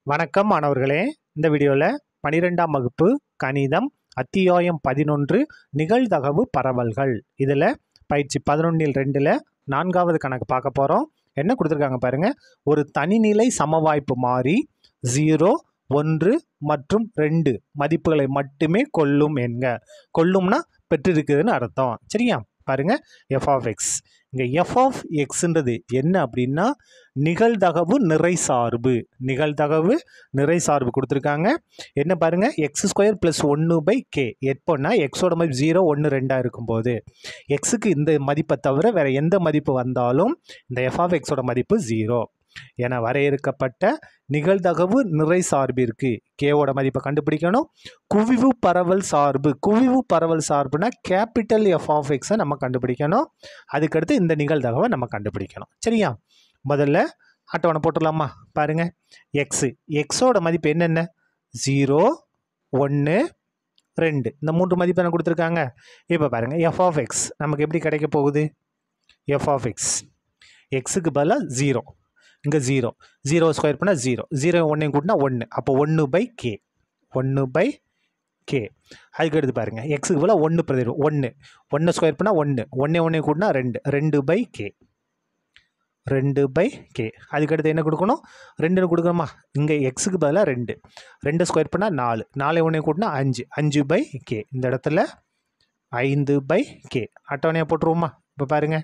வணக்கம் மாணவர்களே இந்த வீடியோவில் பனிரெண்டாம் வகுப்பு கணிதம் அத்தியாயம் பதினொன்று நிகழ்தகவு பரவல்கள் இதில் பயிற்சி பதினொன்றில் ரெண்டில் நான்காவது கணக்கு பார்க்க போகிறோம் என்ன கொடுத்துருக்காங்க பாருங்கள் ஒரு தனிநிலை சமவாய்ப்பு மாறி ஜீரோ ஒன்று மற்றும் ரெண்டு மதிப்புகளை மட்டுமே கொள்ளும் என்க கொள்ளும்னா பெற்றிருக்குதுன்னு அர்த்தம் சரியா பாருங்க எஃப் ஆஃப் எக்ஸ் இங்கே எஃப் ஆஃப் எக்ஸுன்றது என்ன அப்படின்னா நிகழ்தகவு நிறை சார்பு நிகழ்தகவு நிறை சார்பு கொடுத்துருக்காங்க என்ன பாருங்க எக்ஸ் ஸ்கொயர் ப்ளஸ் ஒன்று பை கே எப்போன்னா எக்ஸோட மதிப்பு ஜீரோ ஒன்று ரெண்டாக இருக்கும்போது எக்ஸுக்கு இந்த மதிப்பை தவிர வேறு எந்த மதிப்பு வந்தாலும் இந்த எஃப் ஆஃப் எக்ஸோட மதிப்பு ஜீரோ என வரையறுக்கப்பட்ட நிகழ்தகவு நிறை சார்பிற்கு கேவோட மதிப்பை கண்டுபிடிக்கணும் குவிவு பரவல் சார்பு குவிவு பரவல் சார்புனா கேபிட்டல் எஃப் ஆஃப் எக்ஸை நம்ம கண்டுபிடிக்கணும் அதுக்கடுத்து இந்த நிகழ்தகவை நம்ம கண்டுபிடிக்கணும் சரியா முதல்ல அட்டவணை போட்டுடலாமா பாருங்க எக்ஸு எக்ஸோட மதிப்பு என்னென்ன ஜீரோ ஒன்று ரெண்டு இந்த மூன்று மதிப்பு என்ன கொடுத்துருக்காங்க இப்போ பாருங்கள் எஃப் ஆஃப் எக்ஸ் நமக்கு எப்படி கிடைக்க போகுது எஃப் ஆஃப் எக்ஸ் எக்ஸுக்கு பதிலாக ஜீரோ இங்கே ஜீரோ ஜீரோ ஸ்கொயர் பண்ணால் ஜீரோ ஜீரோ ஒன்றையும் கூட்டினா ஒன்று அப்போ ஒன்று பை கே ஒன்று பை கே அதுக்கு எடுத்து பாருங்கள் எக்ஸுக்கு பதிலாக ஒன்று பிரதி ஒன்று ஒன்று ஸ்கொயர் பண்ணால் ஒன்று ஒன்றே ஒன்றே கூட்டினா ரெண்டு ரெண்டு பை கே ரெண்டு பை கே அதுக்கடுத்து என்ன கொடுக்கணும் ரெண்டுன்னு கொடுக்கணுமா இங்கே எக்ஸுக்கு பதிலாக ரெண்டு ரெண்டு ஸ்கொயர் பண்ணால் நாலு நாலு ஒன்றே கூட்டினா அஞ்சு அஞ்சு பை கே இந்த இடத்துல ஐந்து பை கே அட்டவணையாக போட்டுருவோமா இப்போ பாருங்கள்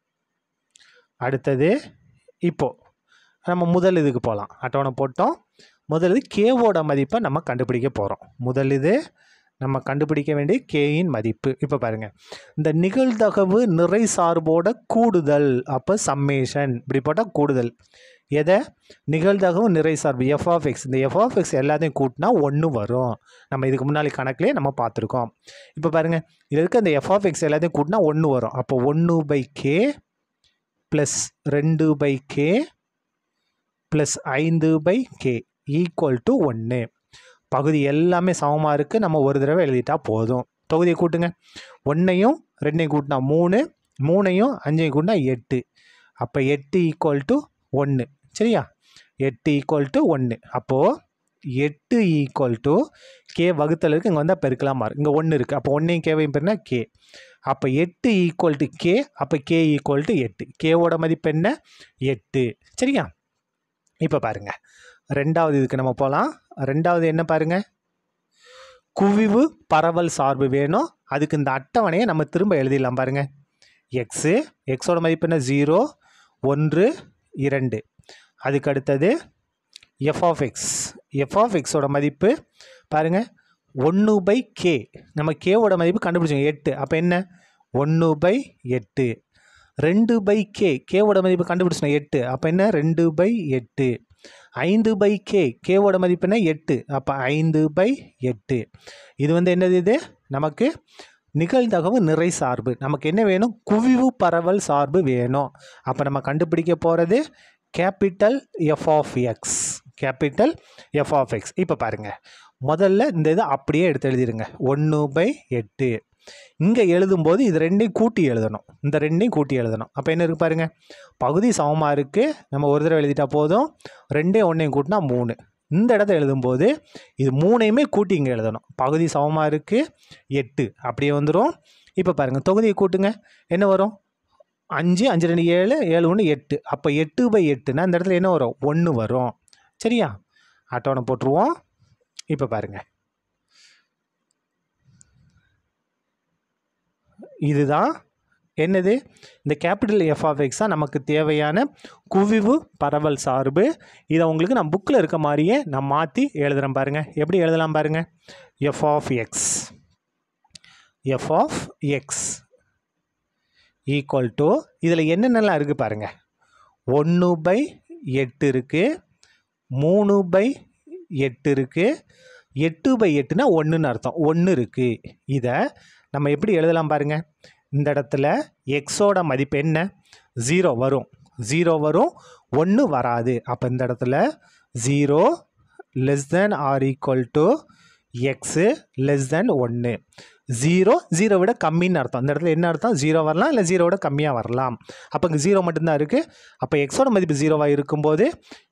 அடுத்தது இப்போது நம்ம முதல் இதுக்கு போகலாம் அட்டவணை போட்டோம் முதல் இது கேவோட மதிப்பை நம்ம கண்டுபிடிக்க போகிறோம் முதல் இது நம்ம கண்டுபிடிக்க வேண்டிய கேயின் மதிப்பு இப்போ பாருங்கள் இந்த நிகழ்தகவு நிறை சார்போட கூடுதல் அப்போ சம்மேஷன் இப்படி போட்டால் கூடுதல் எதை நிகழ்தகவு நிறை சார்பு எஃப் ஆஃப் எக்ஸ் இந்த எஃப் ஆஃப் எக்ஸ் எல்லாத்தையும் கூட்டினா ஒன்று வரும் நம்ம இதுக்கு முன்னாடி கணக்குலேயே நம்ம பார்த்துருக்கோம் இப்போ பாருங்கள் இதில் இருக்க இந்த எஃப் ஆஃப் எக்ஸ் எல்லாத்தையும் கூட்டினா ஒன்று வரும் அப்போ ஒன்று பை கே ப்ளஸ் ரெண்டு பை கே ப்ளஸ் ஐந்து பை கே ஈக்குவல் டு ஒன்று பகுதி எல்லாமே சமமாக இருக்குது நம்ம ஒரு தடவை எழுதிட்டா போதும் தொகுதியை கூட்டுங்க ஒன்றையும் ரெண்டையும் கூட்டினா மூணு மூணையும் அஞ்சையும் கூட்டினா எட்டு அப்போ எட்டு ஈக்குவல் டு ஒன்று சரியா எட்டு ஈக்குவல் டு ஒன்று அப்போது எட்டு ஈக்குவல் டு கே வகுத்தல் இருக்குது இங்கே வந்தால் பெருக்கலாம் மாறு இங்கே ஒன்று இருக்குது அப்போ ஒன்றையும் கேவையும் பெருனா கே அப்போ எட்டு ஈக்குவல் டு கே அப்போ கே ஈக்குவல் டு எட்டு கேவோட மதிப்பு என்ன எட்டு சரியா இப்போ பாருங்க ரெண்டாவது இதுக்கு நம்ம போகலாம் ரெண்டாவது என்ன பாருங்க குவிவு பரவல் சார்பு வேணும் அதுக்கு இந்த அட்டவணையை நம்ம திரும்ப எழுதிடலாம் பாருங்க எக்ஸு எக்ஸோட மதிப்பு என்ன ஜீரோ ஒன்று இரண்டு அதுக்கு அடுத்தது F of X F of எக்ஸோட மதிப்பு பாருங்க ஒன்று பை கே நம்ம கேவோட மதிப்பு கண்டுபிடிச்சோம் எட்டு அப்போ என்ன ஒன்று பை எட்டு ரெண்டு பை கே கேவோட மதிப்பு கண்டுபிடிச்சோம் எட்டு அப்போ என்ன ரெண்டு பை எட்டு ஐந்து பை கே கேவோட மதிப்பு என்ன எட்டு அப்போ ஐந்து பை எட்டு இது வந்து என்னது இது நமக்கு நிகழ்தகவு நிறை சார்பு நமக்கு என்ன வேணும் குவிவு பரவல் சார்பு வேணும் அப்போ நம்ம கண்டுபிடிக்க போகிறது capital F of X capital F of X இப்போ பாருங்கள் முதல்ல இந்த இதை அப்படியே எடுத்து எழுதிடுங்க ஒன்று பை எட்டு இங்கே எழுதும்போது இது ரெண்டையும் கூட்டி எழுதணும் இந்த ரெண்டையும் கூட்டி எழுதணும் அப்போ என்ன இருக்கு பாருங்கள் பகுதி சமமாக இருக்குது நம்ம ஒரு தடவை எழுதிட்டா போதும் ரெண்டே ஒன்றையும் கூட்டினா மூணு இந்த இடத்த எழுதும்போது இது மூணையுமே கூட்டி இங்கே எழுதணும் பகுதி சமமாக இருக்குது எட்டு அப்படியே வந்துடும் இப்போ பாருங்கள் தொகுதியை கூட்டுங்க என்ன வரும் அஞ்சு அஞ்சு ரெண்டு ஏழு ஏழு ஒன்று எட்டு அப்போ எட்டு பை எட்டுனா இந்த இடத்துல என்ன வரும் ஒன்று வரும் சரியா அட்டவணை போட்டுருவோம் இப்போ பாருங்கள் இதுதான் என்னது இந்த கேபிட்டல் எஃப் ஆஃப் எக்ஸ் தான் நமக்கு தேவையான குவிவு பரவல் சார்பு இதை உங்களுக்கு நான் புக்கில் இருக்க மாதிரியே நான் மாற்றி எழுதுகிறேன் பாருங்கள் எப்படி எழுதலாம் பாருங்கள் F of X F of X equal to இதில் என்னென்னலாம் இருக்குது பாருங்கள் ஒன்று பை எட்டு இருக்குது மூணு பை எட்டு இருக்குது எட்டு பை எட்டுனா ஒன்றுன்னு அர்த்தம் ஒன்று இருக்குது இதை நம்ம எப்படி எழுதலாம் பாருங்கள் இந்த இடத்துல எக்ஸோட மதிப்பு என்ன ஜீரோ வரும் ஜீரோ வரும் ஒன்று வராது அப்போ இந்த இடத்துல zero less than or equal to X less than ஒன்று ஜீரோ ஜீரோ விட கம்மின்னு அர்த்தம் இந்த இடத்துல என்ன அர்த்தம் ஜீரோ வரலாம் இல்லை ஜீரோவோட கம்மியாக வரலாம் அப்போ இங்கே ஜீரோ மட்டும்தான் இருக்குது அப்போ எக்ஸோட மதிப்பு ஜீரோவாக இருக்கும்போது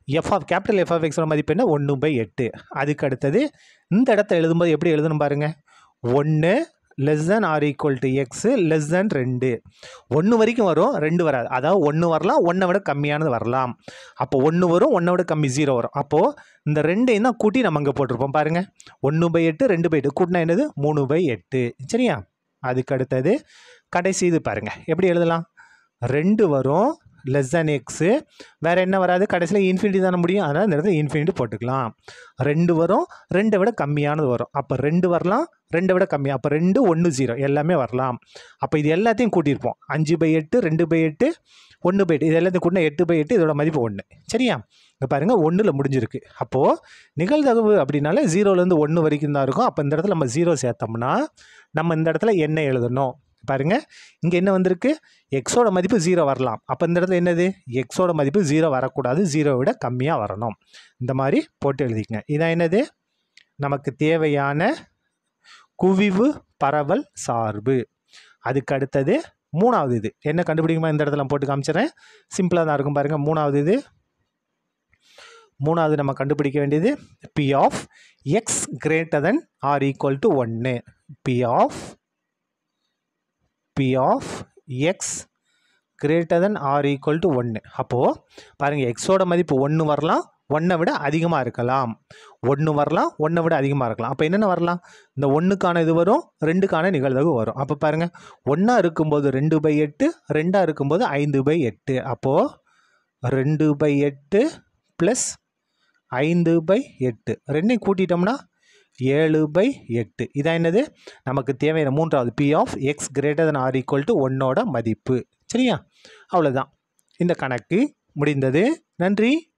F of capital F of எக்ஸோட மதிப்பு என்ன ஒன்று பை எட்டு அதுக்கு அடுத்தது இந்த இடத்த எழுதும்போது எப்படி எழுதணும் பாருங்க ஒன்று less than or equal to X less than ரெண்டு ஒன்று வரைக்கும் வரும் ரெண்டு வராது அதாவது ஒன்று வரலாம் ஒன்றை விட கம்மியானது வரலாம் அப்போ ஒன்று வரும் ஒன்றை விட கம்மி ஜீரோ வரும் அப்போது இந்த ரெண்டையும் தான் கூட்டி நம்ம இங்கே போட்டிருப்போம் பாருங்கள் ஒன்று பை எட்டு ரெண்டு பை எட்டு கூட்டினா என்னது மூணு பை எட்டு சரியா அதுக்கு அடுத்தது கடைசி இது பாருங்கள் எப்படி எழுதலாம் ரெண்டு வரும் லெஸ் தேன் எக்ஸு வேறு என்ன வராது கடைசியில் இன்ஃபினிட்டி தானே முடியும் அதனால் இந்த இடத்துல இன்ஃபினிட்டி போட்டுக்கலாம் ரெண்டு வரும் ரெண்டை விட கம்மியானது வரும் அப்போ ரெண்டு வரலாம் ரெண்டை விட கம்மி அப்போ ரெண்டு ஒன்று ஜீரோ எல்லாமே வரலாம் அப்போ இது எல்லாத்தையும் கூட்டியிருப்போம் அஞ்சு பை எட்டு ரெண்டு பை எட்டு ஒன்று பை எட்டு இது எல்லாத்தையும் கூட்டினா எட்டு பை எட்டு இதோட மதிப்பு ஒன்று சரியா இங்கே பாருங்கள் ஒன்றில் முடிஞ்சிருக்கு அப்போது நிகழ்தகவு அப்படின்னாலே ஜீரோலேருந்து ஒன்று வரைக்கும் தான் இருக்கும் அப்போ இந்த இடத்துல நம்ம ஜீரோ சேர்த்தோம்னா நம்ம இந்த இடத்துல என்ன எழுதணும் பாருங்கள் இங்கே என்ன வந்திருக்கு எக்ஸோட மதிப்பு ஜீரோ வரலாம் அப்போ இந்த இடத்துல என்னது எக்ஸோட மதிப்பு ஜீரோ வரக்கூடாது ஜீரோவை விட கம்மியாக வரணும் இந்த மாதிரி போட்டு எழுதிக்கங்க இதான் என்னது நமக்கு தேவையான குவிவு பரவல் சார்பு அதுக்கு அடுத்தது மூணாவது இது என்ன கண்டுபிடிக்குமா இந்த இடத்துல நான் போட்டு காமிச்சிடுறேன் சிம்பிளாக தான் இருக்கும் பாருங்கள் மூணாவது இது மூணாவது நம்ம கண்டுபிடிக்க வேண்டியது P of X greater than or equal to ஒன்று P of P of X greater than or equal to ஒன்று அப்போது பாருங்கள் எக்ஸோட மதிப்பு ஒன்று வரலாம் ஒன்றை விட அதிகமாக இருக்கலாம் ஒன்று வரலாம் ஒன்றை விட அதிகமாக இருக்கலாம் அப்போ என்னென்ன வரலாம் இந்த ஒன்றுக்கான இது வரும் ரெண்டுக்கான நிகழ்தகவு வரும் அப்போ பாருங்கள் ஒன்றா இருக்கும்போது ரெண்டு பை எட்டு ரெண்டாக இருக்கும்போது ஐந்து பை எட்டு அப்போது ரெண்டு பை எட்டு ப்ளஸ் ஐந்து பை எட்டு ரெண்டையும் கூட்டிட்டோம்னா ஏழு பை எட்டு இதான் என்னது நமக்கு தேவையான மூன்றாவது P of X greater than or equal to ஒன்னோட மதிப்பு சரியா அவ்வளோதான் இந்த கணக்கு முடிந்தது நன்றி